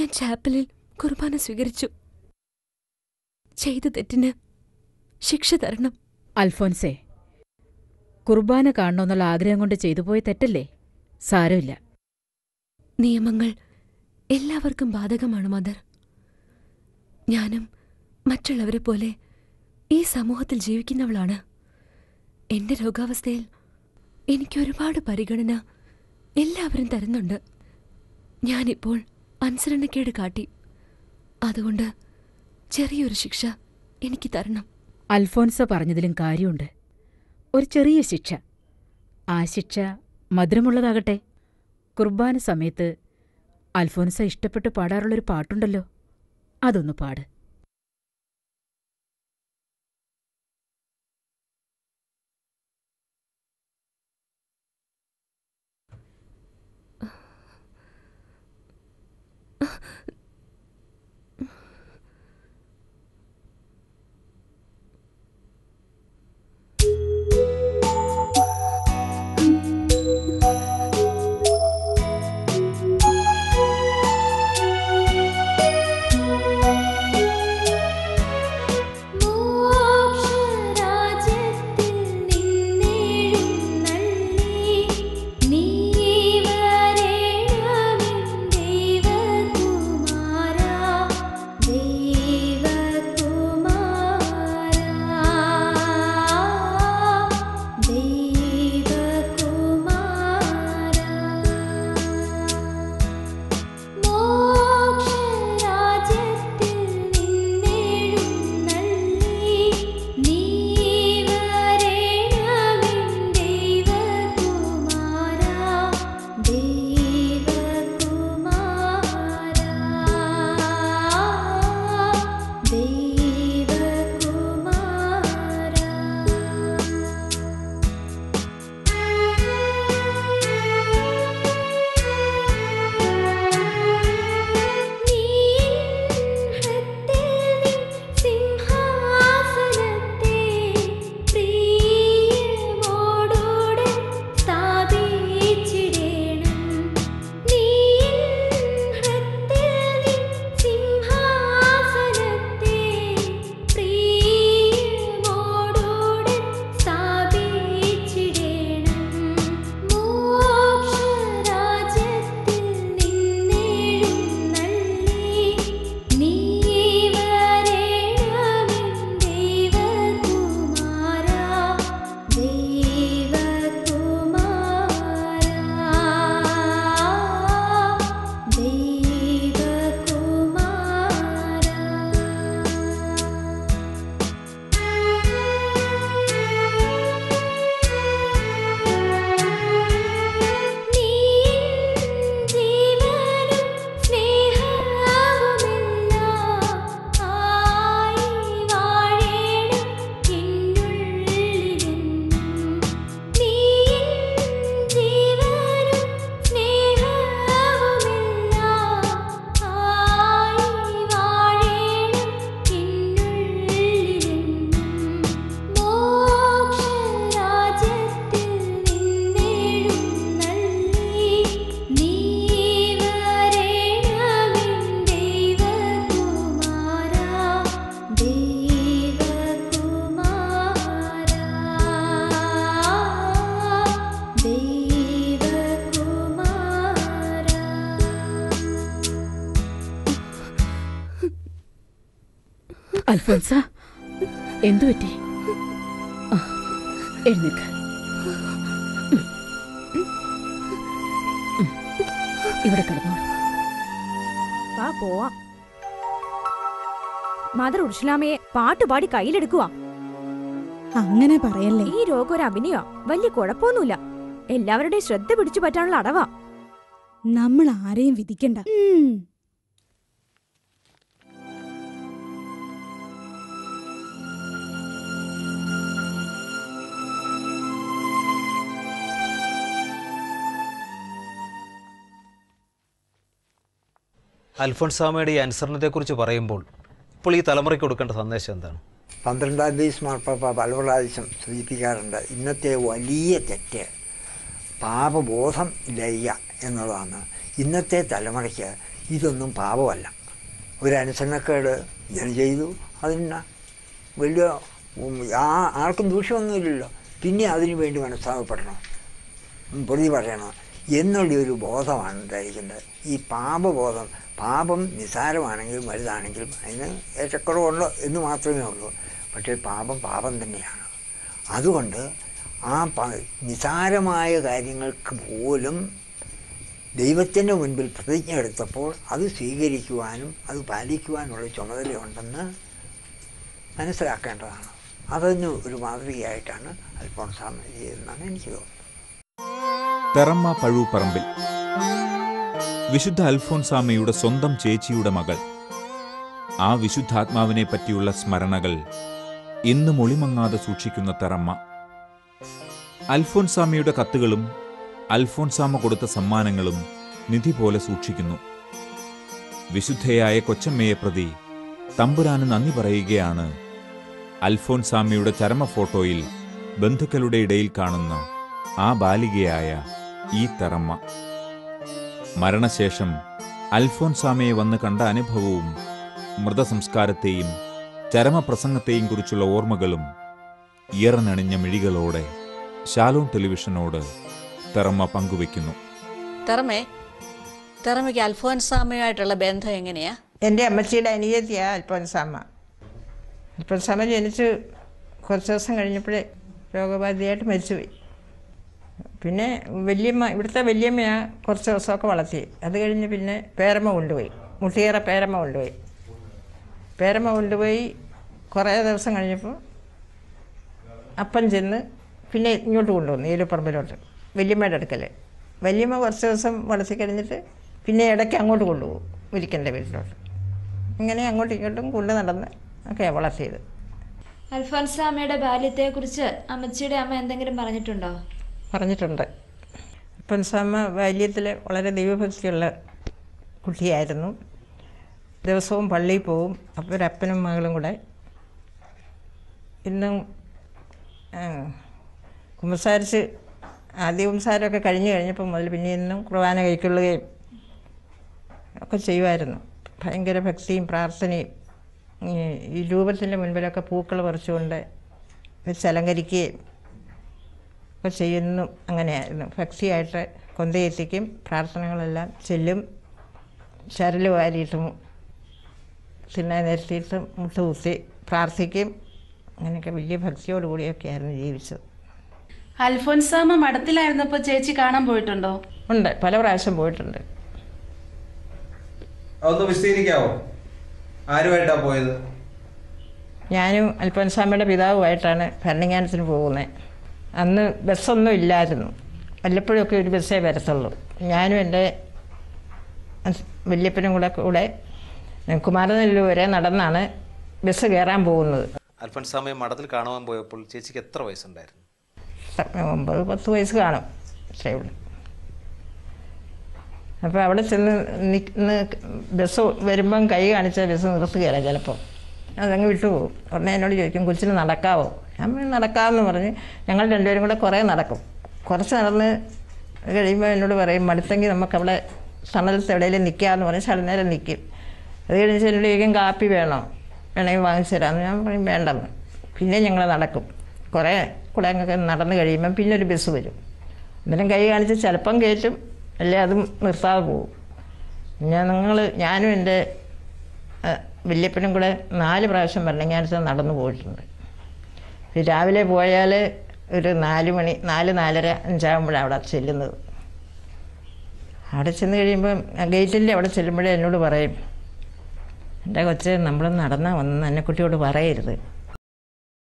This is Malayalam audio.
ഞാൻ ചാപ്പലിൽ കുർബാന സ്വീകരിച്ചു ചെയ്ത തെറ്റിന് ശിക്ഷ തരണം അൽഫോൻസേ കുർബാന കാണണമെന്നുള്ള ആഗ്രഹം കൊണ്ട് ചെയ്തു പോയ തെറ്റല്ലേ സാരമില്ല നിയമങ്ങൾ എല്ലാവർക്കും ബാധകമാണ് മദർ ഞാനും മറ്റുള്ളവരെ പോലെ ഈ സമൂഹത്തിൽ ജീവിക്കുന്നവളാണ് എന്റെ രോഗാവസ്ഥയിൽ എനിക്ക് ഒരുപാട് പരിഗണന എല്ലാവരും തരുന്നുണ്ട് ഞാനിപ്പോൾ അനുസരണക്കേട് കാട്ടി അതുകൊണ്ട് ചെറിയൊരു ശിക്ഷ എനിക്ക് തരണം അൽഫോൻസ പറഞ്ഞതിലും കാര്യമുണ്ട് ഒരു ചെറിയ ശിക്ഷ ആ ശിക്ഷ മധുരമുള്ളതാകട്ടെ കുർബാന സമയത്ത് അൽഫോൻസ ഇഷ്ടപ്പെട്ട് പാടാറുള്ളൊരു പാട്ടുണ്ടല്ലോ അതൊന്ന് പാട് മോക്ഷരാജ്യത്തിൽ നിന്നെഴുന്നള്ളി നീ വരേണമിൻ ദൈവകുമാരാ ദൈവകുമാരാ ദൈവകുമാരാ മോക്ഷരാജ്യത്തിൽ നിന്നെഴുന്നള്ളി നീ വരേണമിൻ ദൈവകുമാരാ ദൈവകുമാരാ ദൈവകുമാരാ സിംഹാസനത്തെ പ്രിയമോടോടെ സ്ഥാപിച്ചിടേണം നീ സിംഹാസനത്തെ പ്രിയമോടോടെ സ്ഥാപിച്ചിടേണം മോക്ഷരാജ്യത്തിൽ നിന്നെഴുന്നള്ളി നീ വരേണമിൻ ദൈവകുമാരാ ദൈവകുമാരാ ദൈവകുമാരാ നീ ജീവനും സ്നേഹവുമെല്ലാം ആയി വാഴേണം എന്നുള്ളിലെന്നും നീ ജീവനും സ്നേഹവുമെല്ലാം ആയി വാഴേണം എന്നുള്ളിലെന്നും മോക്ഷരാജ്യത്തിൽ നിന്നെഴുന്നള്ളി നീ വരേണമിൻ ദൈവകുമാരാ ദൈവകുമാരാ ദൈവകുമാരാ അൽഫോൻസ എന്തു പറ്റി ആ, എഴുന്നേക്ക് ഉം. ഉം. ഇവിടെ കിടന്നോളൂ വാ പോവാം മദർ ഉർഷലാമയെ പാട്ടുപാടി കയ്യിലെടുക്കുക അങ്ങനെ പറയല്ലേ ഈ രോഗം ഒരു അഭിനയോ വലിയ കുഴപ്പമൊന്നുമില്ല എല്ലാവരുടെയും ശ്രദ്ധ പിടിച്ചു പറ്റാനുള്ള അടവാ നമ്മൾ ആരെയും വിധിക്കണ്ട ഉം. അൽഫോൺസാമയുടെ ഈ അനുസരണത്തെക്കുറിച്ച് പറയുമ്പോൾ ഇപ്പോൾ ഈ തലമുറയ്ക്ക് കൊടുക്കേണ്ട സന്ദേശം എന്താണ് പന്ത്രണ്ടാം തീയതി മാർപ്പാപ്പ പല പ്രാവശ്യം സൂചിപ്പിക്കാറുണ്ട് ഇന്നത്തെ വലിയ തെറ്റ് പാപബോധം ഇല്ല എന്നുള്ളതാണ് ഇന്നത്തെ തലമുറയ്ക്ക് ഇതൊന്നും പാപമല്ല ഒരു അനുസരണക്കേട് ഞാൻ ചെയ്തു അതിന് വലിയ ഉം, ആ ആർക്കും ദൂഷ്യമൊന്നുമില്ലല്ലോ പിന്നെ അതിനു വേണ്ടി മനസ്താപപ്പെടണം ഉം, പ്രതി പറയണം എന്നുള്ള ഒരു ബോധമാണ് ഉണ്ടായിരിക്കേണ്ടത് ഈ പാപബോധം പാപം നിസ്സാരമാണെങ്കിലും വലുതാണെങ്കിലും അതിന് ഏറ്റക്കുറവുണ്ടോ എന്ന് മാത്രമേ ഉള്ളൂ പക്ഷേ പാപം പാപം തന്നെയാണ് അതുകൊണ്ട് ആ പ നിസാരമായ കാര്യങ്ങൾക്ക് പോലും ദൈവത്തിൻ്റെ മുൻപിൽ പ്രതിജ്ഞ എടുത്തപ്പോൾ അത് സ്വീകരിക്കുവാനും അത് പാലിക്കുവാനുള്ള ചുമതലയുണ്ടെന്ന് മനസ്സിലാക്കേണ്ടതാണ് അതിന് ഒരു മാതൃകയായിട്ടാണ് അൽഫോൺസാമ ചെയ്യുന്നതെന്നാണ് എനിക്ക് തോന്നുന്നത് തെറമ്മ പഴൂപ്പറമ്പിൽ വിശുദ്ധ അൽഫോൻസാമയുടെ സ്വന്തം ചേച്ചിയുടെ മകൾ ആ വിശുദ്ധാത്മാവിനെ പറ്റിയുള്ള സ്മരണകൾ ഇന്നും ഒളിമങ്ങാതെ സൂക്ഷിക്കുന്ന തെറമ്മ അൽഫോൻസാമയുടെ കത്തുകളും അൽഫോൻസാമ കൊടുത്ത സമ്മാനങ്ങളും നിധി പോലെ സൂക്ഷിക്കുന്നു വിശുദ്ധയായ കൊച്ചമ്മയെ പ്രതി തമ്പുരാന് നന്ദി പറയുകയാണ് അൽഫോൻസാമയുടെ ചരമ ഫോട്ടോയിൽ ബന്ധുക്കളുടെ ഇടയിൽ കാണുന്ന ആ ബാലികയായ ഈ തെറമ്മ മരണശേഷം അൽഫോൻസാമയെ വന്ന് കണ്ട അനുഭവവും മൃതസംസ്കാരത്തെയും ചരമപ്രസംഗത്തെയും കുറിച്ചുള്ള ഓർമ്മകളും ഇയറനണിഞ്ഞ മിഴികളോടെ ശാലോൺ ടെലിവിഷനോട് തെറമ്മ പങ്കുവയ്ക്കുന്നു തെറമേ തെറമയ്ക്ക് അൽഫോൻസാമയുമായിട്ടുള്ള ബന്ധം എങ്ങനെയാ എൻ്റെ അമ്മച്ചിയുടെ അനിയത്തിയാണ് അൽഫോൻസാമ്മ അൽഫോൻസാമ്മ ജനിച്ച് കുറച്ച് ദിവസം കഴിഞ്ഞപ്പോഴേ രോഗബാധിതയായിട്ട് മരിച്ചുപോയി പിന്നെ വല്യമ്മ ഇവിടുത്തെ വല്യമ്മയാണ് കുറച്ച് ദിവസമൊക്കെ വളർത്തി അത് കഴിഞ്ഞ് പിന്നെ പേരമ്മ കൊണ്ടുപോയി മുട്ടിയേറെ പേരമ്മ കൊണ്ടുപോയി പേരമ്മ കൊണ്ടുപോയി കുറേ ദിവസം കഴിഞ്ഞപ്പോൾ അപ്പം ചെന്ന് പിന്നെ ഇങ്ങോട്ട് കൊണ്ടുവന്നു ഏലുപ്പറമ്പിലോട്ട് വല്യമ്മയുടെ അടുക്കൽ വല്യമ്മ കുറച്ച് ദിവസം വളർത്തി കഴിഞ്ഞിട്ട് പിന്നെ ഇടയ്ക്ക് അങ്ങോട്ട് കൊണ്ടുപോകും ഒരിക്കൻ്റെ വീട്ടിലോട്ട് ഇങ്ങനെ അങ്ങോട്ടും ഇങ്ങോട്ടും കൊണ്ടു നടന്ന് ഒക്കെയാണ് വളർത്തിയത് അൽഫോൻസാമയുടെ ബാല്യത്തെക്കുറിച്ച് അമ്മച്ചിയുടെ അമ്മ എന്തെങ്കിലും പറഞ്ഞിട്ടുണ്ടോ പറഞ്ഞിട്ടുണ്ട് ഇപ്പം സമ്മ ബാല്യത്തിൽ വളരെ ദൈവഭക്തിയുള്ള കുട്ടിയായിരുന്നു ദിവസവും പള്ളിയിൽ പോവും അപ്പോൾ ഒരു അപ്പനും മകളും കൂടെ ഇന്നും ആ, കുമ്പസാരിച്ച് ആദ്യ കുമ്പസാരമൊക്കെ കഴിഞ്ഞ് കഴിഞ്ഞപ്പോൾ മുതൽ പിന്നെ ഇന്നും കുർബാന കൈക്കൊള്ളുകയും ഒക്കെ ചെയ്യുമായിരുന്നു ഭയങ്കര ഭക്തിയും പ്രാർത്ഥനയും ഈ ഈ രൂപത്തിൻ്റെ മുൻപിലൊക്കെ പൂക്കൾ പറിച്ചുകൊണ്ട് വെച്ച് അലങ്കരിക്കുകയും ഒക്കെ ചെയ്യുന്നു അങ്ങനെയായിരുന്നു ഭക്തിയായിട്ട് കൊന്തയെത്തിക്കും പ്രാർത്ഥനകളെല്ലാം ചെല്ലും ചരല് വാരിയിട്ടും തിന്നാൻ നിരത്തിയിട്ട് മുട്ടുകുത്തി പ്രാർത്ഥിക്കും അങ്ങനെയൊക്കെ വലിയ ഭക്തിയോടുകൂടിയൊക്കെയായിരുന്നു ജീവിച്ചത് അൽഫോൻസാമ മഠത്തിലായിരുന്നപ്പോൾ ചേച്ചി കാണാൻ പോയിട്ടുണ്ടോ ഉണ്ട് പല പ്രാവശ്യം പോയിട്ടുണ്ട് അതൊന്ന് വിശദീകരിക്കാവോ ആരുമായിട്ടാ പോയത് ഞാനും അൽഫോൻസാമ്മയുടെ പിതാവുമായിട്ടാണ് ഭരണങ്ങാനത്തിന് പോകുന്നത് അന്ന് ബസ്സൊന്നും ഇല്ലായിരുന്നു വല്ലപ്പോഴൊക്കെ ഒരു ബസ്സേ വരത്തുള്ളൂ ഞാനും എൻ്റെ അസ്- വല്യപ്പനും കൂടെ കൂടെ കുമാരനെല്ലൂർ വരെ നടന്നാണ് ബസ് കയറാൻ പോകുന്നത് അൽഫൻസാമയെ മഠത്തിൽ കാണുവാൻ പോയപ്പോൾ ചേച്ചിക്ക് എത്ര വയസ്സുണ്ടായിരുന്നു ഒമ്പത് പത്ത് വയസ്സ് കാണും അത്രേ ഉള്ളൂ അപ്പോൾ അവിടെ ചെന്ന് നിൽക്കുന്ന ബസ് വരുമ്പം കൈ കാണിച്ച ബസ് നിർത്തുകയില്ല ചിലപ്പോൾ അതങ്ങ് വിട്ടുപോകും ഉടനെ എന്നോട് ചോദിക്കും കൊച്ചിന് നടക്കാവോ ഞാൻ പറഞ്ഞു, നടക്കാമെന്ന് പറഞ്ഞ് ഞങ്ങൾ രണ്ടുപേരും കൂടെ കുറേ നടക്കും കുറച്ച് നടന്ന് കഴിയുമ്പോൾ എന്നോട് പറയും മടുത്തെങ്കിൽ നമുക്കവിടെ തണലത്ത് എവിടെയെങ്കിലും നിൽക്കാമെന്ന് പറഞ്ഞ് ശകലം നേരം നിൽക്കും അത് കഴിഞ്ഞ് എന്നോട് ചോദിക്കും കാപ്പി വേണോ വേണമെങ്കിൽ വാങ്ങിച്ചു തരാമെന്ന് ഞാൻ പറയും വേണ്ടെന്ന് പിന്നെ ഞങ്ങൾ നടക്കും കുറേ കൂടെ അങ്ങ് നടന്ന് കഴിയുമ്പം പിന്നെ ഒരു ബസ് വരും അന്നേരം കൈ കാണിച്ച് ചിലപ്പം കയറ്റും അല്ലെ അതും നിർത്താതെ പോകും ഞാൻ നിങ്ങൾ ഞാനും എൻ്റെ ആ, വല്യപ്പനും കൂടെ നാല് പ്രാവശ്യം ഭരണങ്ങാനത്ത് നടന്നു പോയിട്ടുണ്ട് ഈ രാവിലെ പോയാൽ ഒരു നാല് മണി നാല് നാലര അഞ്ചാകുമ്പോഴാണ് അവിടെ ചെല്ലുന്നത് അവിടെ ചെന്ന് കഴിയുമ്പം ആ ഗേറ്റിൻ്റെ അവിടെ ചെല്ലുമ്പോഴേ എന്നോട് പറയും എൻ്റെ കൊച്ച് നമ്മൾ നടന്നാൽ വന്ന് അന്നക്കുട്ടിയോട് പറയരുത്